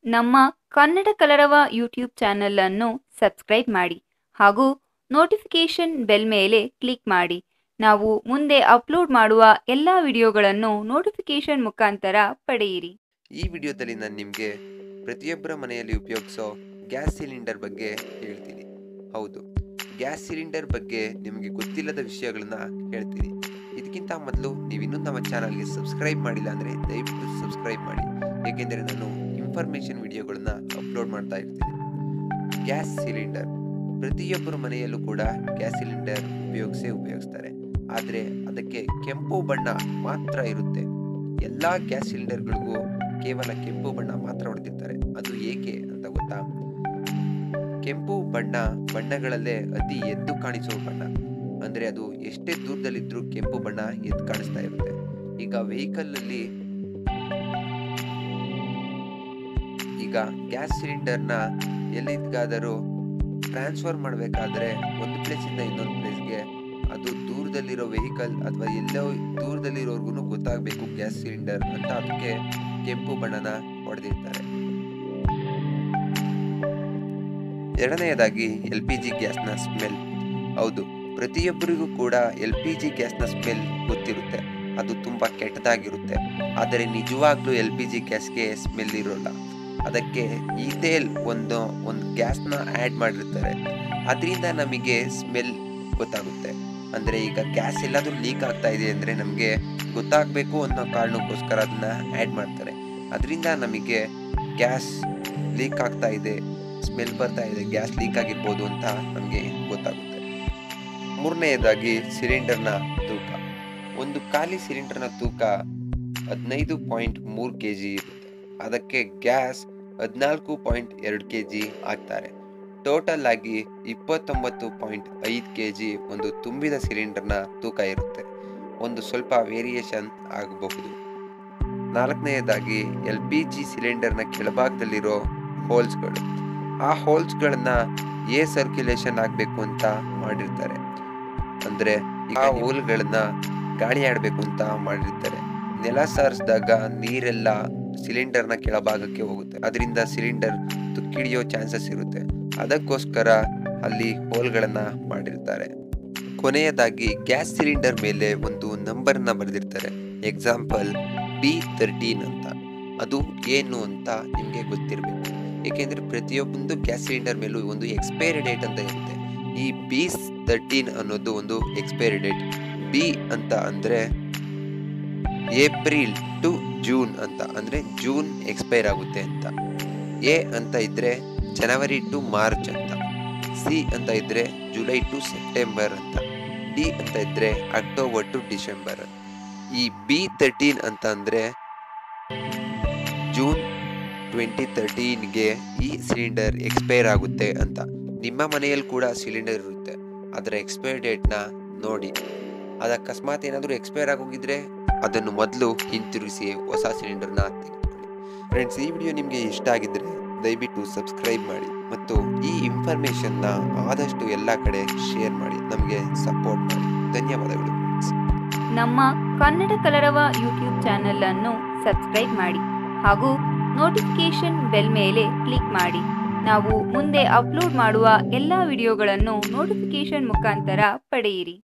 ನಮ್ಮ ಕನ್ನಡ ಕಲರವ ಯೂಟ್ಯೂಬ್ ಚಾನಲನ್ನು ಸಬ್ಸ್ಕ್ರೈಬ್ ಮಾಡಿ ಹಾಗೂ ನೋಟಿಫಿಕೇಷನ್ ಬೆಲ್ ಮೇಲೆ ಕ್ಲಿಕ್ ಮಾಡಿ ನಾವು ಮುಂದೆ ಅಪ್ಲೋಡ್ ಮಾಡುವ ಎಲ್ಲ ವಿಡಿಯೋಗಳನ್ನು ನೋಟಿಫಿಕೇಷನ್ ಮುಖಾಂತರ ಪಡೆಯಿರಿ ಈ ವಿಡಿಯೋದಲ್ಲಿ ನಾನು ನಿಮಗೆ ಪ್ರತಿಯೊಬ್ಬರ ಮನೆಯಲ್ಲಿ ಉಪಯೋಗಿಸೋ ಗ್ಯಾಸ್ ಸಿಲಿಂಡರ್ ಬಗ್ಗೆ ಹೇಳ್ತೀನಿ ಹೌದು ಗ್ಯಾಸ್ ಸಿಲಿಂಡರ್ ಬಗ್ಗೆ ನಿಮಗೆ ಗೊತ್ತಿಲ್ಲದ ವಿಷಯಗಳನ್ನ ಹೇಳ್ತೀನಿ ಇದಕ್ಕಿಂತ ಮೊದಲು ನೀವು ಇನ್ನೂ ನಮ್ಮ ಚಾನಲ್ಗೆ ಸಬ್ಸ್ಕ್ರೈಬ್ ಮಾಡಿಲ್ಲ ಅಂದರೆ ದಯವಿಟ್ಟು ಸಬ್ಸ್ಕ್ರೈಬ್ ಮಾಡಿ ಏಕೆಂದರೆ ನಾನು ಇನ್ಫಾರ್ಮೇಷನ್ ವಿಡಿಯೋಗಳನ್ನ ಅಪ್ಲೋಡ್ ಮಾಡ್ತಾ ಇರ್ತೀನಿ ಗ್ಯಾಸ್ ಸಿಲಿಂಡರ್ ಪ್ರತಿಯೊಬ್ಬರ ಮನೆಯಲ್ಲೂ ಕೂಡ ಗ್ಯಾಸ್ ಸಿಲಿಂಡರ್ ಉಪಯೋಗಿಸೇ ಉಪಯೋಗಿಸ್ತಾರೆ ಆದರೆ ಅದಕ್ಕೆ ಕೆಂಪು ಬಣ್ಣ ಮಾತ್ರ ಇರುತ್ತೆ ಎಲ್ಲ ಗ್ಯಾಸ್ ಸಿಲಿಂಡರ್ಗಳಿಗೂ ಕೇವಲ ಕೆಂಪು ಬಣ್ಣ ಮಾತ್ರ ಹೊಡೆದಿರ್ತಾರೆ ಅದು ಏಕೆ ಅಂತ ಗೊತ್ತಾ ಕೆಂಪು ಬಣ್ಣ ಬಣ್ಣಗಳಲ್ಲೇ ಅತಿ ಎದ್ದು ಕಾಣಿಸುವ ಬಣ್ಣ ಅಂದ್ರೆ ಅದು ಎಷ್ಟೇ ದೂರದಲ್ಲಿದ್ರೂ ಕೆಂಪು ಬಣ್ಣ ಎದ್ದು ಕಾಣಿಸ್ತಾ ಇರುತ್ತೆ ಈಗ ವೆಹಿಕಲ್ ಅಲ್ಲಿ ಈಗ ಗ್ಯಾಸ್ ಸಿಲಿಂಡರ್ನ ಎಲ್ಲಿಗಾದರೂ ಟ್ರಾನ್ಸ್ಫರ್ ಮಾಡಬೇಕಾದ್ರೆ ಒಂದು ಪ್ಲೇಸಿಂದ ಇನ್ನೊಂದು ಪ್ಲೇಸ್ಗೆ ಅದು ದೂರದಲ್ಲಿರೋ ವೆಹಿಕಲ್ ಅಥವಾ ಎಲ್ಲೋ ದೂರದಲ್ಲಿರೋರ್ಗು ಗೊತ್ತಾಗಬೇಕು ಗ್ಯಾಸ್ ಸಿಲಿಂಡರ್ ಅಂತ ಅದಕ್ಕೆ ಕೆಂಪು ಬಣ್ಣನ ಹೊಡೆದಿರ್ತಾರೆ ಎರಡನೆಯದಾಗಿ ಎಲ್ ಪಿ ಜಿ ಗ್ಯಾಸ್ನ ಸ್ಮೆಲ್ ಹೌದು ಪ್ರತಿಯೊಬ್ಬರಿಗೂ ಕೂಡ ಎಲ್ ಪಿ ಜಿ ಗ್ಯಾಸ್ನ ಸ್ಮೆಲ್ ಗೊತ್ತಿರುತ್ತೆ ಅದು ತುಂಬ ಕೆಟ್ಟದಾಗಿರುತ್ತೆ ಆದರೆ ನಿಜವಾಗ್ಲೂ ಎಲ್ ಪಿ ಜಿ ಗ್ಯಾಸ್ಗೆ ಸ್ಮೆಲ್ ಇರೋಲ್ಲ ಅದಕ್ಕೆ ಈತೇಲ್ ಒಂದು ಒಂದು ಗ್ಯಾಸ್ನ ಆ್ಯಡ್ ಮಾಡಿರ್ತಾರೆ ಅದರಿಂದ ನಮಗೆ ಸ್ಮೆಲ್ ಗೊತ್ತಾಗುತ್ತೆ ಅಂದರೆ ಈಗ ಗ್ಯಾಸ್ ಎಲ್ಲಾದರೂ ಲೀಕ್ ಆಗ್ತಾ ಇದೆ ಅಂದರೆ ನಮಗೆ ಗೊತ್ತಾಗಬೇಕು ಅನ್ನೋ ಕಾರಣಕ್ಕೋಸ್ಕರ ಅದನ್ನ ಆ್ಯಡ್ ಮಾಡ್ತಾರೆ ಅದರಿಂದ ನಮಗೆ ಗ್ಯಾಸ್ ಲೀಕ್ ಆಗ್ತಾ ಇದೆ ಸ್ಮೆಲ್ ಬರ್ತಾ ಇದೆ ಗ್ಯಾಸ್ ಲೀಕ್ ಆಗಿರ್ಬೋದು ಅಂತ ನಮಗೆ ಗೊತ್ತಾಗುತ್ತೆ ಮೂರನೆಯದಾಗಿ ಸಿಲಿಂಡರ್ನ ತೂಕ ಒಂದು ಖಾಲಿ ಸಿಲಿಂಡರ್ನ ತೂಕ ಹದಿನೈದು ಪಾಯಿಂಟ್ ಮೂರು ಕೆ ಜಿ ಇರುತ್ತೆ ಅದಕ್ಕೆ ಗ್ಯಾಸ್ ಹದಿನಾಲ್ಕು ಪಾಯಿಂಟ್ ಎರಡು ಕೆ ಜಿ ಹಾಕ್ತಾರೆ ಟೋಟಲ್ ಆಗಿ ಇಪ್ಪತ್ತೊಂಬತ್ತು ಪಾಯಿಂಟ್ ಐದು ಕೆ ಜಿ ಒಂದು ತುಂಬಿದ ಸಿಲಿಂಡರ್ನ ತೂಕ ಇರುತ್ತೆ ಒಂದು ಸ್ವಲ್ಪ ವೇರಿಯೇಷನ್ ಆಗಬಹುದು ನಾಲ್ಕನೆಯದಾಗಿ ಎಲ್ ಪಿ ಜಿ ಸಿಲಿಂಡರ್ನ ಕೆಳಭಾಗದಲ್ಲಿರೋ ಹೋಲ್ಸ್ಗಳು ಆ ಹೋಲ್ಸ್ಗಳನ್ನ ಏ ಸರ್ಕ್ಯುಲೇಷನ್ ಆಗಬೇಕು ಅಂತ ಮಾಡಿರ್ತಾರೆ ಅಂದ್ರೆ ಆ ಹೋಲ್ಗಳನ್ನ ಗಾಳಿ ಆಡಬೇಕು ಅಂತ ಮಾಡಿರ್ತಾರೆ ನೆಲ ಸಾರಿಸಿದಾಗ ನೀರೆಲ್ಲ ಸಿಲಿಂಡರ್ನ ಕೆಳಭಾಗಕ್ಕೆ ಹೋಗುತ್ತೆ ಅದರಿಂದ ಸಿಲಿಂಡರ್ ತುಕ್ಕಿಡಿಯೋ ಚಾನ್ಸಸ್ ಇರುತ್ತೆ ಅದಕ್ಕೋಸ್ಕರ ಅಲ್ಲಿ ಹೋಲ್ಗಳನ್ನ ಮಾಡಿರ್ತಾರೆ ಕೊನೆಯದಾಗಿ ಗ್ಯಾಸ್ ಸಿಲಿಂಡರ್ ಮೇಲೆ ಒಂದು ನಂಬರ್ನ ಬರೆದಿರ್ತಾರೆ ಎಕ್ಸಾಂಪಲ್ ಬಿ ತರ್ಟೀನ್ ಅಂತ ಅದು ಏನು ಅಂತ ನಿಮಗೆ ಗೊತ್ತಿರಬೇಕು ಏಕೆಂದರೆ ಪ್ರತಿಯೊಬ್ಬೊಂದು ಗ್ಯಾಸ್ ಸಿಲಿಂಡರ್ ಮೇಲೂ ಒಂದು ಎಕ್ಸ್ಪೈರಿ ಡೇಟ್ ಅಂತ ಇರುತ್ತೆ ಈ ಬಿ ತರ್ಟೀನ್ ಅನ್ನೋದು ಒಂದು ಎಕ್ಸ್ಪೈರಿ ಡೇಟ್ ಬಿ ಅಂತ ಅಂದರೆ ಏಪ್ರಿಲ್ ಟು ಜೂನ್ ಅಂತ ಅಂದರೆ ಜೂನ್ ಎಕ್ಸ್ಪೈರ್ ಆಗುತ್ತೆ ಅಂತ ಎ ಅಂತ ಇದ್ರೆ ಜನವರಿ ಟು ಮಾರ್ಚ್ ಅಂತ ಸಿ ಅಂತ ಇದ್ರೆ ಜುಲೈ ಟು ಸೆಪ್ಟೆಂಬರ್ ಅಂತ ಡಿ ಅಂತ ಇದ್ರೆ ಅಕ್ಟೋಬರ್ ಟು ಡಿಸೆಂಬರ್ ಈ ಬಿ ತರ್ಟೀನ್ ಅಂತ ಅಂದರೆ ಜೂನ್ ಟ್ವೆಂಟಿ ತರ್ಟೀನ್ಗೆ ಈ ಸಿಲಿಂಡರ್ ಎಕ್ಸ್ಪೈರ್ ಆಗುತ್ತೆ ಅಂತ ನಿಮ್ಮ ಮನೆಯಲ್ಲಿ ಕೂಡ ಸಿಲಿಂಡರ್ ಇರುತ್ತೆ ಅದರ ಎಕ್ಸ್ಪೈರ್ ಡೇಟ್ನ ನೋಡಿ ಅದು ಅಕಸ್ಮಾತ್ ಏನಾದರೂ ಎಕ್ಸ್ಪೈರ್ ಆಗೋಗಿದ್ರೆ ಅದನ್ನು ಮೊದಲು ಹಿಂತಿರುಗಿಸಿ ಹೊಸ ಸಿಲಿಂಡರ್ನ ತೆಗೆದುಕೊಳ್ಳಿ ಫ್ರೆಂಡ್ಸ್ ಈ ವಿಡಿಯೋ ನಿಮಗೆ ಇಷ್ಟ ಆಗಿದ್ರೆ ದಯವಿಟ್ಟು ಸಬ್ಸ್ಕ್ರೈಬ್ ಮಾಡಿ ಮತ್ತು ಈ ಇನ್ಫಾರ್ಮೇಷನ್ನ ಆದಷ್ಟು ಎಲ್ಲ ಕಡೆ ಶೇರ್ ಮಾಡಿ ನಮಗೆ ಸಪೋರ್ಟ್ ಮಾಡಿ ಧನ್ಯವಾದಗಳು ಫ್ರೆಂಡ್ಸ್ ನಮ್ಮ ಕನ್ನಡ ಕಲರವ ಯೂಟ್ಯೂಬ್ ಚಾನಲನ್ನು ಸಬ್ಸ್ಕ್ರೈಬ್ ಮಾಡಿ ಹಾಗೂ ನೋಟಿಫಿಕೇಷನ್ ಬೆಲ್ ಮೇಲೆ ಕ್ಲಿಕ್ ಮಾಡಿ ನಾವು ಮುಂದೆ ಅಪ್ಲೋಡ್ ಮಾಡುವ ಎಲ್ಲ ವಿಡಿಯೋಗಳನ್ನು ನೋಟಿಫಿಕೇಷನ್ ಮುಖಾಂತರ ಪಡೆಯಿರಿ